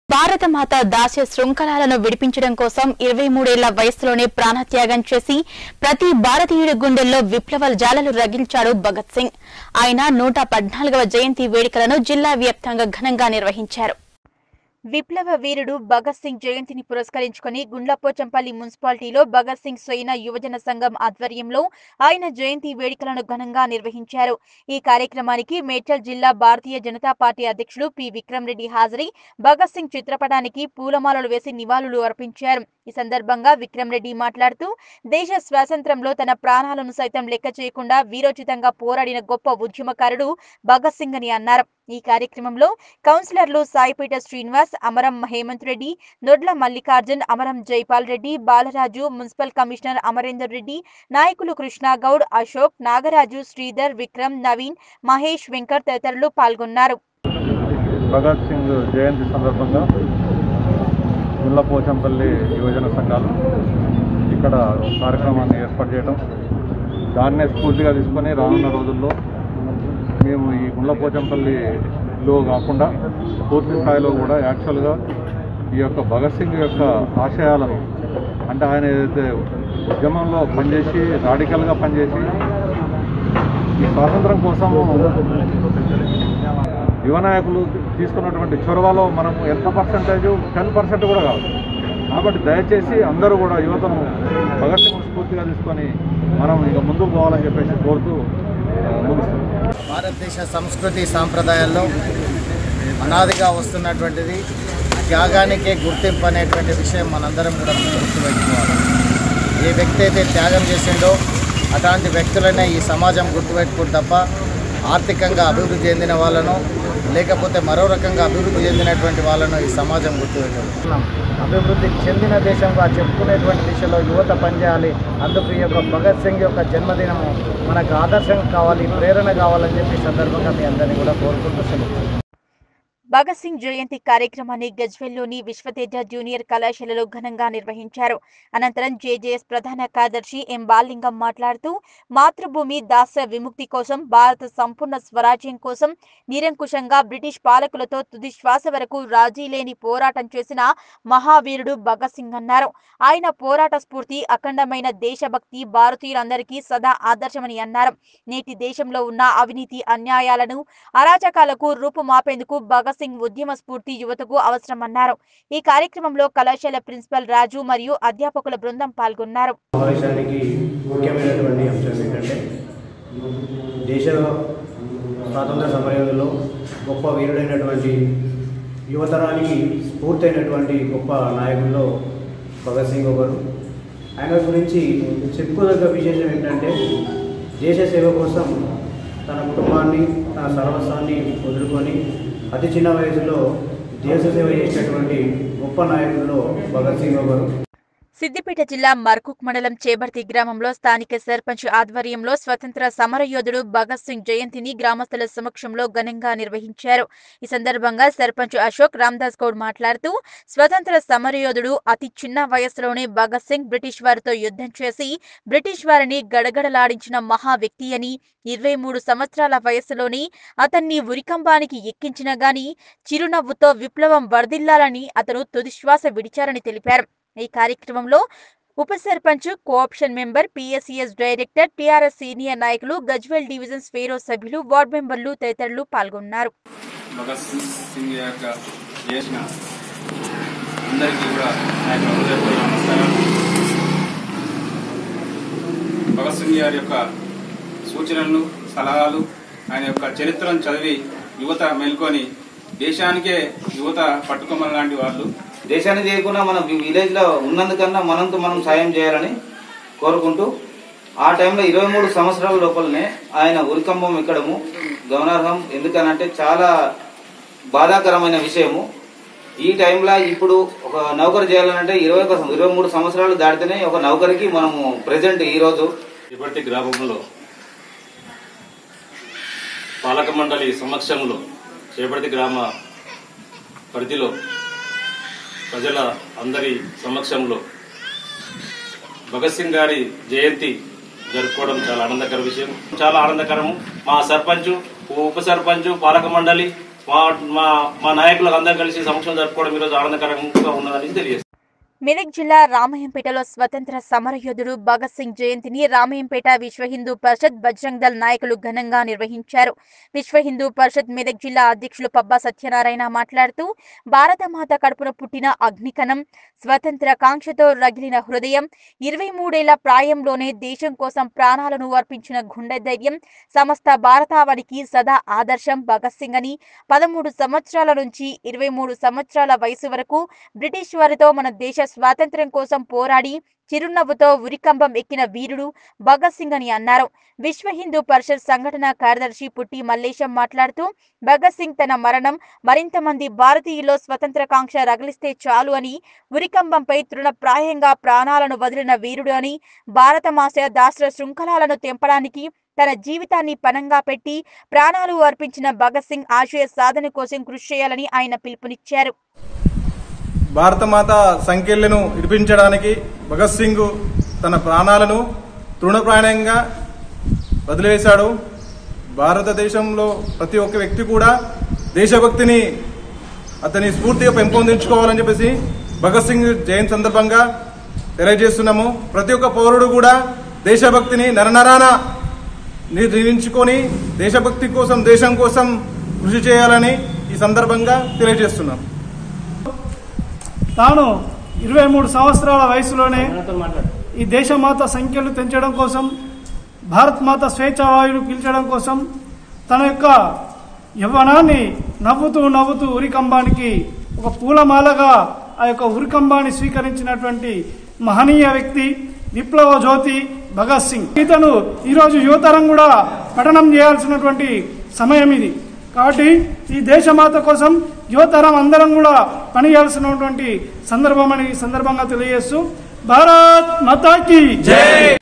భారతమాత దాస్య శృంఖలాలను విడిపించడం కోసం ఇరవై మూడేళ్ల వయసులోనే ప్రాణత్యాగం చేసి ప్రతి భారతీయుడి గుండెల్లో విప్లవ జాలలు రగిల్చాడు భగత్ సింగ్ ఆయన నూట పద్నాలుగవ జయంతి వేడుకలను జిల్లా వ్యాప్తంగా ఘనంగా నిర్వహించారు విప్లవ వీరుడు భగత్ సింగ్ జయంతిని పురస్కరించుకుని గుండ్లపోచంపల్లి మున్సిపాలిటీలో భగత్ సింగ్ స్వైన యువజన సంఘం ఆధ్వర్యంలో ఆయన జయంతి వేడుకలను ఘనంగా నిర్వహించారు ఈ కార్యక్రమానికి మేడ్చల్ జిల్లా భారతీయ జనతా పార్టీ అధ్యక్షులు పి విక్రమ్ రెడ్డి హాజరై భగత్ సింగ్ చిత్రపటానికి పూలమాలలు వేసి నివాళులు అర్పించారు ఈ సందర్భంగా విక్రమ్ రెడ్డి మాట్లాడుతూ దేశ స్వాతంత్ర్యంలో తన ప్రాణాలను సైతం లెక్క చేయకుండా వీరోచితంగా పోరాడిన గొప్ప ఉద్యమకారుడు భగత్ సింగ్ అని అన్నారు ఈ కార్యక్రమంలో కౌన్సిలర్లు సాయిపేట శ్రీనివాస్ అమరం హేమంత్ రెడ్డి నొడ్ల మల్లికార్జున్ అమరం జైపాల్ రెడ్డి బాలరాజు మున్సిపల్ కమిషనర్ అమరేందర్ రెడ్డి నాయకులు కృష్ణాగౌడ్ అశోక్ నాగరాజు శ్రీధర్ విక్రమ్ నవీన్ మహేష్ వెంకట్ తదితరులు పాల్గొన్నారు భగత్ సింగ్ జయంతి సందర్భంగా గుల్లపోచంపల్లి యువజన సంఘాలు ఇక్కడ ఒక కార్యక్రమాన్ని ఏర్పాటు చేయడం దాన్నే స్ఫూర్తిగా తీసుకొని రానున్న రోజుల్లో మేము ఈ గుండ్లపోచంపల్లిలో కాకుండా పూర్తి స్థాయిలో కూడా యాక్చువల్గా ఈ యొక్క భగత్ సింగ్ యొక్క ఆశయాలను అంటే ఆయన ఏదైతే ఉద్యమంలో పనిచేసి రాడికల్గా పనిచేసి ఈ స్వాతంత్రం కోసం యువ నాయకులు తీసుకున్నటువంటి చొరవలో మనం ఎంత పర్సంటేజ్ టెన్ పర్సెంట్ కూడా కాదు కాబట్టి దయచేసి అందరూ కూడా యువతను భగత్ సింగ్ స్ఫూర్తిగా తీసుకొని మనం ఇక ముందుకు పోవాలని చెప్పేసి కోరుతూ ఆ, ముగిస్తున్నాం భారతదేశ సంస్కృతి సాంప్రదాయాల్లో అనాదిగా వస్తున్నటువంటిది త్యాగానికే గుర్తింపు అనేటువంటి విషయం మనందరం కూడా గుర్తుపెట్టుకోవాలి ఏ వ్యక్తి అయితే త్యాగం చేసిండో అట్లాంటి వ్యక్తులనే ఈ సమాజం గుర్తుపెట్టుకుని తప్ప ఆర్థికంగా అభివృద్ధి చెందిన వాళ్ళను లేకపోతే మరో రకంగా అభివృద్ధి చెందినటువంటి వాళ్ళను ఈ సమాజం గుర్తుపెట్టుకుంటున్నాం అభివృద్ధి చెందిన దేశంగా చెప్పుకునేటువంటి దిశలో యువత పనిచేయాలి అందుకు ఈ యొక్క భగత్ సింగ్ యొక్క జన్మదినము మనకు ఆదర్శం కావాలి ప్రేరణ కావాలని చెప్పి ఈ సందర్భంగా మీ అందరినీ కూడా కోరుకుంటూ సెలవు భగత్ సింగ్ జయంతి కార్యక్రమాన్ని గజ్వెల్లోని విశ్వతేజ జూనియర్ కళాశాలలో ఘనంగా నిర్వహించారు అనంతరం జేజేఎస్ ప్రధాన కార్యదర్శి ఎం బాలింగం మాట్లాడుతూ మాతృభూమి దాస్య విముక్తి కోసం భారత సంపూర్ణ స్వరాజ్యం కోసం నిరంకుశంగా బ్రిటిష్ పాలకులతో తుది శ్వాస వరకు రాజీ లేని పోరాటం చేసిన మహావీరుడు భగత్ సింగ్ అన్నారు ఆయన పోరాట స్ఫూర్తి అఖండమైన దేశభక్తి భారతీయులందరికీ సదా ఆదర్శమని అన్నారు నేటి దేశంలో ఉన్న అవినీతి అన్యాయాలను అరాచకాలకు రూపుమాపేందుకు భగత్ సింగ్ ఉద్యమ స్ఫూర్తి యువతకు అవసరమన్నారు ఈ కార్యక్రమంలో కళాశాల ప్రిన్సిపల్ రాజు మరియు అధ్యాపకుల బృందం పాల్గొన్నారు సమావేశానికి ముఖ్యమైనటువంటి అంశం ఏంటంటే దేశ స్వాతంత్ర సమయంలో గొప్ప వీరుడైనటువంటి యువతరానికి స్ఫూర్తి అయినటువంటి గొప్ప నాయకుల్లో భగత్ సింగ్ ఒకరు ఆయన గురించి చెప్పుకోదగ్గ విశేషం ఏంటంటే దేశ సేవ కోసం తన కుటుంబాన్ని తన సర్వస్వాన్ని వదులుకొని అతి చిన్న వయసులో దేశ సేవ చేసినటువంటి గొప్ప నాయకుల్లో భగత్ సింగ్ ఒకరు సిద్దిపేట జిల్లా మర్కుక్ మండలం చేబర్తి గ్రామంలో స్థానిక సర్పంచ్ ఆధ్వర్యంలో స్వతంత్ర సమరయోధుడు భగత్ సింగ్ జయంతిని గ్రామస్తుల సమక్షంలో ఘనంగా నిర్వహించారు ఈ సందర్భంగా సర్పంచ్ అశోక్ రామ్దాస్ గౌడ్ మాట్లాడుతూ స్వతంత్ర సమరయోధుడు అతి చిన్న వయసులోనే భగత్ సింగ్ బ్రిటిష్ వారితో యుద్ధం చేసి బ్రిటిష్ వారిని గడగడలాడించిన మహా వ్యక్తి అని ఇరవై మూడు సంవత్సరాల వయసులోని అతన్ని ఉరికంబానికి ఎక్కించిన గాని చిరునవ్వుతో విప్లవం వర్ధిల్లాలని అతను తుదిశ్వాస విడిచారని తెలిపారు ఈ కార్యక్రమంలో ఉప sarpanch cooption member PSCS director TRS senior నాయకులు గజ్వెల్ డివిజన్ స్వేరో సభ్యులు వార్డు మెంబర్లు తదితరులు పాల్గొన్నారు భగత్ సింగ్ యొక్క చేసిన అందరికీ కూడా నా యొక్క హృదయపూర్వక నమస్కారాలు భగత్ సింగ్ గారి యొక్క సూచనలు సలహాలు ఆయన యొక్క చరిత్రను చదివి యువత మేల్కొని దేశానికే యువత పట్టుకోమని లాంటి వాళ్ళు దేశాన్ని చేయకుండా మన విలేజ్ లో ఉన్నందుకన్నా మనంతో మనం సాయం చేయాలని కోరుకుంటూ ఆ టైంలో ఇరవై మూడు సంవత్సరాల లోపలనే ఆయన ఉరికంబం ఎక్కడము గమనార్హం ఎందుకనంటే చాలా బాధాకరమైన విషయము ఈ టైంలో ఇప్పుడు ఒక నౌకరు చేయాలంటే ఇరవై ఒక ఇరవై మూడు సంవత్సరాలు దాటితేనే ఒక నౌకరికి మనము ప్రజెంట్ ఈ రోజు ఇప్పటి గ్రామంలో పాలక మండలి సమక్షంలో చేపడితి గ్రామ పరిధిలో ప్రజల అందరి సమక్షంలో భగత్ సింగ్ గారి జయంతి జరుపుకోవడం చాలా ఆనందకర విషయం చాలా ఆనందకరము మా సర్పంచ్ ఉప సర్పంచ్ పాలక మండలి మా మా మా నాయకులకు అందరం కలిసి సమక్షం జరుపుకోవడం ఈరోజు ఆనందకరంగా ఉన్నదని తెలియజేస్తాను మెదక్ జిల్లా రామయంపేటలో స్వతంత్ర సమరయోధుడు భగత్ సింగ్ జయంతిని రామయంపేట విశ్వ హిందూ పరిషత్ బజరంగ్ దళ్ నాయకులు ఘనంగా నిర్వహించారు విశ్వ హిందూ పరిషత్ మెదక్ జిల్లా అధ్యక్షులు పబ్బా సత్యనారాయణ మాట్లాడుతూ భారతమాత కడుపున పుట్టిన అగ్నికణం స్వతంత్ర కాంక్షతో రగిలిన హృదయం ఇరవై మూడేళ్ల ప్రాయంలోనే దేశం కోసం ప్రాణాలను అర్పించిన గుండె ధైర్యం సమస్త భారతావనికి సదా ఆదర్శం భగత్ సింగ్ అని పదమూడు సంవత్సరాల నుంచి ఇరవై మూడు సంవత్సరాల వయసు వరకు బ్రిటిష్ వారితో మన దేశ స్వాతంత్ర్యం కోసం పోరాడి చిరునవ్వుతో ఉరికంబం ఎక్కిన వీరుడు భగత్ సింగ్ అని అన్నారు విశ్వ హిందూ పరిషత్ సంఘటన కార్యదర్శి పుట్టి మల్లేశం మాట్లాడుతూ భగత్ సింగ్ తన మరణం మరింత మంది భారతీయుల్లో స్వతంత్ర కాంక్ష రగిలిస్తే చాలు అని ఉరికంబంపై తృణప్రాయంగా ప్రాణాలను వదిలిన వీరుడు అని భారత మాస దాస్త్ర శృంఖలాలను తెంపడానికి తన జీవితాన్ని పనంగా పెట్టి ప్రాణాలు అర్పించిన భగత్ సింగ్ ఆశయ సాధన కోసం కృషి చేయాలని ఆయన పిలుపునిచ్చారు భారతమాత సంఖ్యలను ఇడిపించడానికి భగత్ సింగ్ తన ప్రాణాలను తృణప్రాయంగా వదిలివేశాడు భారతదేశంలో ప్రతి ఒక్క వ్యక్తి కూడా దేశభక్తిని అతని స్ఫూర్తిగా పెంపొందించుకోవాలని చెప్పేసి భగత్ సింగ్ జయంతి సందర్భంగా తెలియజేస్తున్నాము ప్రతి ఒక్క పౌరుడు కూడా దేశభక్తిని నరనరాన నిర్ణయించుకొని దేశభక్తి కోసం దేశం కోసం కృషి చేయాలని ఈ సందర్భంగా తెలియజేస్తున్నాం తాను ఇరవై మూడు సంవత్సరాల వయసులోనే ఈ దేశమాత సంఖ్యలు పెంచడం కోసం భారత్ మాత స్వేచ్ఛావాయులు పీల్చడం కోసం తన యొక్క యవ్వనాన్ని నవ్వుతూ నవ్వుతూ ఉరికంబానికి ఒక పూలమాలగా ఆ యొక్క ఉరికంబాన్ని స్వీకరించినటువంటి మహనీయ వ్యక్తి విప్లవ జ్యోతి భగత్ సింగ్ ఇతను ఈరోజు యువతరం కూడా పఠనం చేయాల్సినటువంటి సమయం ఇది కాబట్టి ఈ దేశమాత కోసం యువతరం అందరం కూడా పని చేయాల్సినటువంటి సందర్భం అని ఈ సందర్భంగా తెలియజేస్తూ భారత్ మాతాకి